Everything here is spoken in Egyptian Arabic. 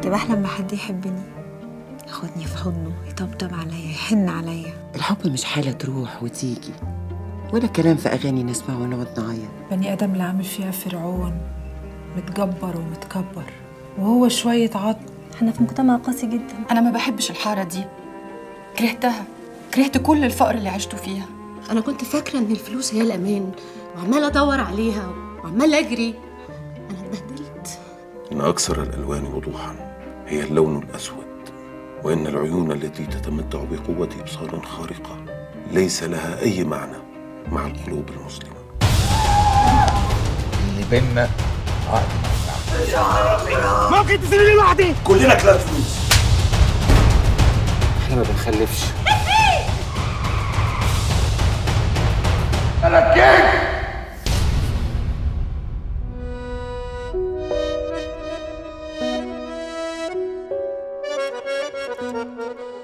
كنت بحلم بحد يحبني ياخدني في حضنه يطبطب عليا يحن عليا الحب مش حالة تروح وتيجي ولا كلام في أغاني نسمعه ونقعد نعيط بني آدم اللي عامل فيها فرعون متجبر ومتكبر وهو شوية عظم احنا في مجتمع قاسي جدا أنا ما بحبش الحارة دي كرهتها كرهت كل الفقر اللي عشتوا فيها أنا كنت فاكرة إن الفلوس هي الأمان وعمالة أدور عليها وعمالة أجري أنا اتبهدلت إن أكثر الألوان وضوحا هي اللون الأسود وإن العيون التي تتمتع بقوة إبصار خارقة ليس لها أي معنى مع القلوب المسلمة اللي بينا عقد كلنا كلاب فلوس احنا ما بنخلفش أنا كينج Thank you.